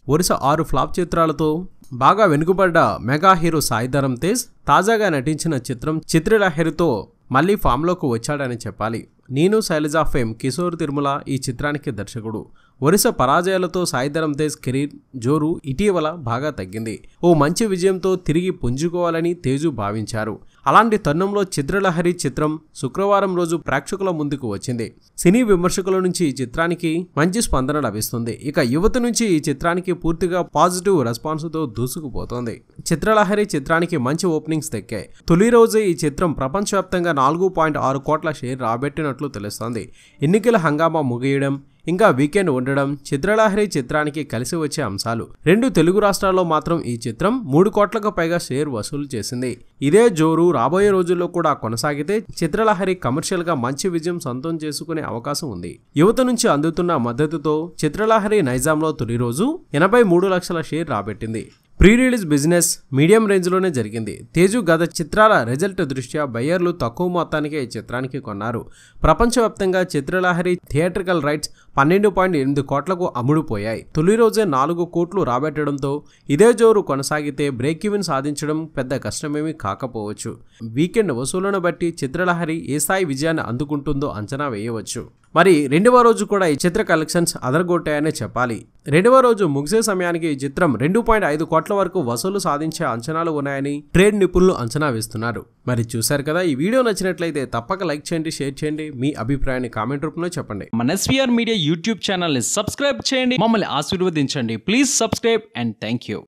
వరుస ఆరు ఫ్లాప్ చిత్రాలతో బాగా వెనుకబడ్డ మెగా హీరో సాయిధరం తేజ్ తాజాగా నటించిన చిత్రం చిత్రలహరితో మళ్ళీ ఫామ్లోకి వచ్చాడని చెప్పాలి నేను శైలజా ఫేమ్ కిషోర్ తిరుమల ఈ చిత్రానికి దర్శకుడు వరుస పరాజయాలతో సాయిధరం తేజ్ కెరీర్ జోరు ఇటీవల బాగా తగ్గింది ఓ మంచి విజయంతో తిరిగి పుంజుకోవాలని తేజు భావించారు అలాంటి తరుణంలో చిత్రలహరి చిత్రం శుక్రవారం రోజు ప్రేక్షకుల ముందుకు వచ్చింది సినీ విమర్శకుల నుంచి ఈ చిత్రానికి మంచి స్పందన లభిస్తుంది ఇక యువత నుంచి ఈ చిత్రానికి పూర్తిగా పాజిటివ్ రెస్పాన్స్తో దూసుకుపోతోంది చిత్రలహరి చిత్రానికి మంచి ఓపెనింగ్స్ దక్కాయి తొలి రోజే ఈ చిత్రం ప్రపంచవ్యాప్తంగా నాలుగు పాయింట్ ఆరు కోట్ల షేర్ రాబెట్టినట్లు తెలుస్తోంది ఎన్నికల హంగామా ముగియడం ఇంకా వీకెండ్ ఉండడం చిత్రలహరి చిత్రానికి కలిసి వచ్చే అంశాలు రెండు తెలుగు రాష్ట్రాల్లో మాత్రం ఈ చిత్రం మూడు కోట్లకు పైగా షేర్ వసూలు చేసింది ఇదే జోరు రాబోయే రోజుల్లో కూడా కొనసాగితే చిత్రలహరి కమర్షియల్ గా మంచి విజయం సొంతం చేసుకునే అవకాశం ఉంది యువత నుంచి అందుతున్న మద్దతుతో చిత్రలహరి నైజాంలో తొలి రోజు ఎనభై మూడు లక్షల షేర్ రాబెట్టింది ప్రీ రిలీజ్ బిజినెస్ మీడియం రేంజ్లోనే జరిగింది తేజు గత చిత్రాల రిజల్ట్ దృష్ట్యా బయ్యర్లు తక్కువ మొత్తానికే ఈ చిత్రానికి కొన్నారు ప్రపంచవ్యాప్తంగా చిత్రలహరి థియేట్రికల్ రైట్స్ పన్నెండు పాయింట్ ఎనిమిది కోట్లకు అమ్ముడుపోయాయి తొలి రోజే నాలుగు కోట్లు రాబెట్టడంతో ఇదే జోరు కొనసాగితే బ్రేక్ ఈవెన్ సాధించడం పెద్ద కష్టమేమీ కాకపోవచ్చు వీకెండ్ వసూళ్లను బట్టి చిత్రలహరి ఏ స్థాయి విజయాన్ని అందుకుంటుందో అంచనా వేయవచ్చు మరి రెండవ రోజు కూడా ఈ చిత్ర కలెక్షన్స్ అదరగొట్టాయనే చెప్పాలి రెండవ రోజు ముగిసే సమయానికి ఈ చిత్రం రెండు పాయింట్ ఐదు కోట్ల వరకు వసూలు సాధించే అంచనాలు ఉన్నాయని ట్రేడ్ నిపుణులు అంచనా వేస్తున్నారు మరి చూశారు కదా ఈ వీడియో నచ్చినట్లయితే తప్పక లైక్ చేయండి షేర్ చేయండి మీ అభిప్రాయాన్ని కామెంట్ రూపంలో చెప్పండి మన ఎస్వీఆర్ మీడియా యూట్యూబ్ ఛానల్ని సబ్స్క్రైబ్ చేయండి మమ్మల్ని ఆశీర్వదించండి please subscribe and thank you